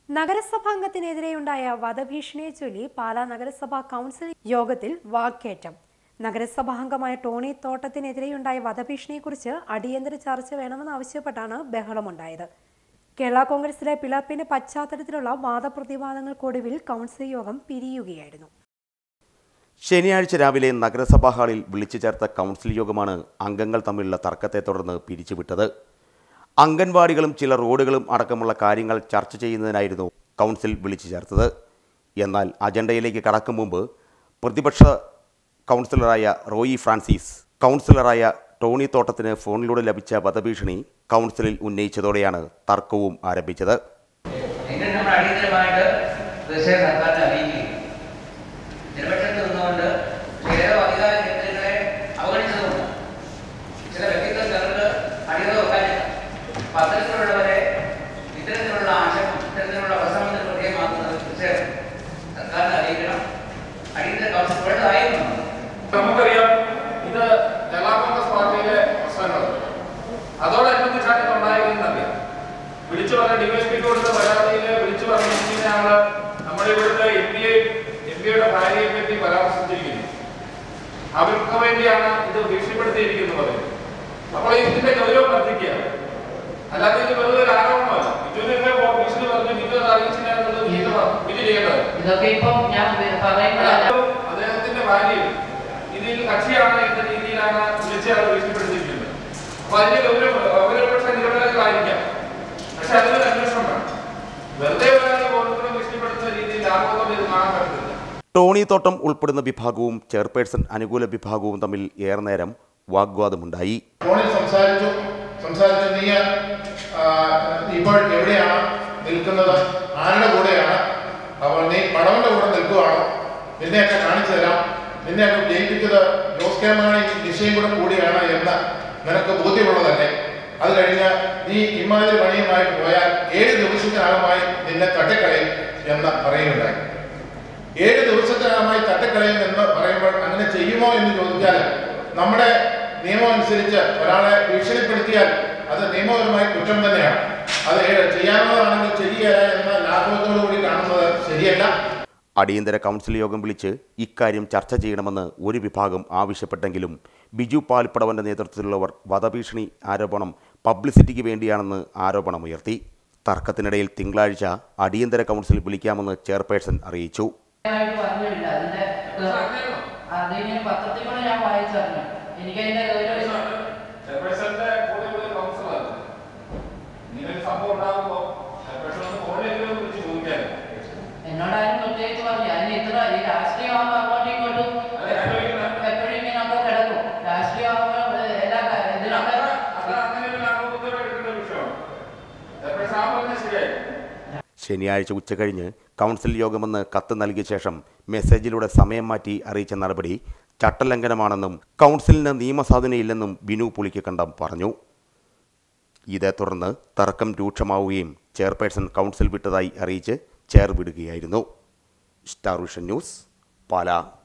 നഗരസഭാംഗത്തിനെതിരെയുണ്ടായ വധഭീഷണിയെ ചൊല്ലി പാലാ നഗരസഭാ കൗൺസിൽ യോഗത്തിൽ വാക്കേറ്റം നഗരസഭാംഗമായ ടോണി തോട്ടത്തിനെതിരെയുണ്ടായ വധഭീഷണിയെക്കുറിച്ച് അടിയന്തര ചർച്ച വേണമെന്നാവശ്യപ്പെട്ടാണ് ബഹളമുണ്ടായത് കേരള കോൺഗ്രസിലെ പിളർപ്പിന്റെ പശ്ചാത്തലത്തിലുള്ള വാദപ്രതിവാദങ്ങൾക്കൊടുവിൽ കൗൺസിൽ യോഗം പിരിയുകയായിരുന്നു ശനിയാഴ്ച രാവിലെ നഗരസഭാ ഹാളിൽ വിളിച്ചു ചേർത്ത കൗൺസിൽ യോഗമാണ് അംഗങ്ങൾ തമ്മിലുള്ള തർക്കത്തെ തുടർന്ന് പിരിച്ചുവിട്ടത് അംഗൻവാടികളും ചില റോഡുകളും അടക്കമുള്ള കാര്യങ്ങൾ ചർച്ച ചെയ്യുന്നതിനായിരുന്നു കൗൺസിൽ വിളിച്ചു ചേർത്തത് എന്നാൽ അജണ്ടയിലേക്ക് കടക്കും മുമ്പ് പ്രതിപക്ഷ കൗൺസിലറായ റോയി ഫ്രാൻസിസ് കൗൺസിലറായ ടോണി തോട്ടത്തിന് ഫോണിലൂടെ ലഭിച്ച വധഭീഷണി കൗൺസിലിൽ ഉന്നയിച്ചതോടെയാണ് തർക്കവും ആരംഭിച്ചത് എങ്കിലും നമ്മൾ അടിയന്തരമായിട്ട് തീർച്ചയായും സർക്കാരിനെ അറിയിക്കുകയും ജനപക്ഷത്ത് നിന്നുകൊണ്ട് ചില അധികാര കേന്ദ്രങ്ങളെ അവഗണിച്ചതുകൊണ്ട് ചില വ്യക്തിത്വ ചേർന്ന് അടിയറ വെക്കാനില്ല അപ്പൊ അത്തരത്തിലുള്ളവരെ ഇത്തരത്തിലുള്ള ആശയം ഇത്തരത്തിലുള്ള പ്രശ്നത്തിന് വിധേയമാക്കുന്നത് തീർച്ചയായും സർക്കാരിനെ അറിയിക്കണം അടിയന്തര കൗൺസിൽ ഇപ്പോഴത്തായിരുന്നു നമുക്കറിയാം ഇത് കേരള കോൺഗ്രസ് പാർട്ടിയിലെ പ്രശ്നങ്ങൾ അതോടനുബന്ധിച്ചാണ് ഇത് ഉണ്ടായിരിക്കുന്നറിയാം വിളിച്ചു പറഞ്ഞ ഡിവൈഎസ്പിക്ക് കൊടുത്ത പരാതിയിൽ വിളിച്ചു പറഞ്ഞിരിക്കുന്നയാള് നമ്മുടെ ഇവിടുത്തെ എം പി എം പിയുടെ ഭാര്യയെ പറ്റി പരാമർശിച്ചിരിക്കുന്നു അവർക്ക് വേണ്ടിയാണ് ഇത് ഭീഷണിപ്പെടുത്തിയിരിക്കുന്നത് അപ്പോൾ ഇതിന്റെ ഗൗരവം വർദ്ധിക്കുകയാണ് അല്ലാതെ ഇത് വെറുതെ ഒരു ആരോപണമല്ല ബിജുവിനെ ഭീഷണി പറഞ്ഞു ബിജു അത് അറിയിച്ചില്ല എന്നുള്ളത് ബിജു ബിജു ചെയ്യേണ്ടത് ഇതൊക്കെ ഇപ്പം ഞാൻ പറയുമ്പോഴല്ല അദ്ദേഹത്തിന്റെ ഭാര്യയും ഇതിൽ കക്ഷിയാണ് എന്ന രീതിയിലാണ് വിളിച്ച് അവർ ഭീഷണിപ്പെടുത്തിയിരിക്കുന്നത് അപ്പൊ അതിന്റെ ഗൗരവം അവരെ പക്ഷേ നിരപരാധികളായിരിക്കാം പക്ഷെ അതിനൊരു അന്വേഷണം വേണം വെറുതെ ഒരാളെ ഓരോരുത്തരും ഭീഷണിപ്പെടുത്തുന്ന രീതിയിൽ ആർക്കും ഇത് കാണാൻ പറ്റുന്നില്ല ടോണി തോട്ടം ഉൾപ്പെടുന്ന വിഭാഗവും ചെയർപേഴ്സൺ അനുകൂല വിഭാഗവും തമ്മിൽ ഏറെ നേരം വാഗ്വാദമുണ്ടായി ഫോണിൽ സംസാരിച്ചു സംസാരിച്ചു നീ ആ, ഇപ്പോൾ എവിടെയാണ് നിൽക്കുന്നത് ആരുടെ കൂടെയാണ് അപ്പോൾ നീ പടവന്റെ കൂടെ നിൽക്കുകയാണോ നിന്നെയൊക്കെ കാണിച്ചു തരാം നിന്നെയൊക്കെ ജയിപ്പിച്ചത് ജോസ് കെ മാണി നിശ്ചയം കൂടെ കൂടിയാണ് എന്ന് നിനക്ക് ബോധ്യമുള്ളതല്ലേ അത് കഴിഞ്ഞ് നീ ഇമാതിരി പണിയുമായിട്ട് പോയാൽ ഏഴ് ദിവസത്തിനകമായി നിന്നെ തട്ടിക്കളയും എന്ന് പറയുകയുണ്ടായി ഏഴ് ദിവസത്തിനകമായി തട്ടിക്കളയും എന്ന് പറയുമ്പോൾ അങ്ങനെ ചെയ്യുമോ എന്ന് ചോദിച്ചാൽ നമ്മുടെ നിയമം അനുസരിച്ച് ഒരാളെ ഭീഷണിപ്പെടുത്തിയാൽ അത് നിയമപരമായ കുറ്റം തന്നെയാണ് അത് ഏ- ചെയ്യാവുന്നതാണെങ്കിൽ ചെയ്യുക എന്ന ലാഘവത്തോടു കൂടി കാണുന്നത് ശരിയല്ല അടിയന്തര കൗൺസിൽ യോഗം വിളിച്ച് ഇക്കാര്യം ചർച്ച ചെയ്യണമെന്ന് ഒരു വിഭാഗം ആവശ്യപ്പെട്ടെങ്കിലും ബിജു പാൽപ്പടവന്റെ നേതൃത്വത്തിലുള്ളവർ വധഭീഷണി ആരോപണം പബ്ലിസിറ്റിക്ക് വേണ്ടിയാണെന്ന് ആരോപണമുയർത്തി തർക്കത്തിനിടയിൽ തിങ്കളാഴ്ച അടിയന്തര കൗൺസിൽ വിളിക്കാമെന്ന് ചെയർപേഴ്സൺ അറിയിച്ചു ആയിട്ട് പറഞ്ഞില്ല അതിന്റെ അതിങ്ങനെ പത്രത്തിൽ കൂടെ ഞാൻ വായിച്ചറിഞ്ഞു എനിക്കതിന്റെ ഗൗരവം ചെയർപേഴ്സന്റെ കൂടെ ഉള്ള കൗൺസിലർ ഇങ്ങനെ ഒരു സംഭവം ഉണ്ടാകുമ്പോൾ ചെയർപേഴ്സൺ ഒന്ന് ഫോണിലെങ്കിലും വിളിച്ച് ചോദിക്കാൻ എന്നോടാരും പ്രത്യേകിച്ച് പറഞ്ഞു അതിന് ഇത്ര ഈ രാഷ്ട്രീയമാകുമ്പോൾ അങ്ങോട്ടും ഇങ്ങോട്ടും എപ്പോഴും ഇങ്ങനെയൊക്കെ കിടക്കും രാഷ്ട്രീയമാകുമ്പോൾ എല്ലാ കാ- ഇതിനൊക്കെ അത് അങ്ങനെ ഒരു ലാഭോത്തരം എടുക്കേണ്ട ഒരു വിഷയമാണ് ചെയർപേഴ്സൺ ആ പറഞ്ഞത് ശരിയായി ശനിയാഴ്ച ഉച്ചകഴിഞ്ഞ് കൗൺസിൽ യോഗമെന്ന് കത്ത് നൽകിയ ശേഷം മെസ്സേജിലൂടെ സമയം മാറ്റി അറിയിച്ച നടപടി ചട്ടലംഘനമാണെന്നും കൗൺസിലിന് നിയമസാധുതയില്ലെന്നും ബിനു പുളിക്കക്കണ്ടം പറഞ്ഞു ഇതേ തുടർന്ന് തർക്കം രൂക്ഷമാവുകയും ചെയർപേഴ്സൺ കൗൺസിൽ വിട്ടതായി അറിയിച്ച് ചെയർ വിടുകയായിരുന്നു സ്റ്റാർ വിഷൻ ന്യൂസ് പാലാ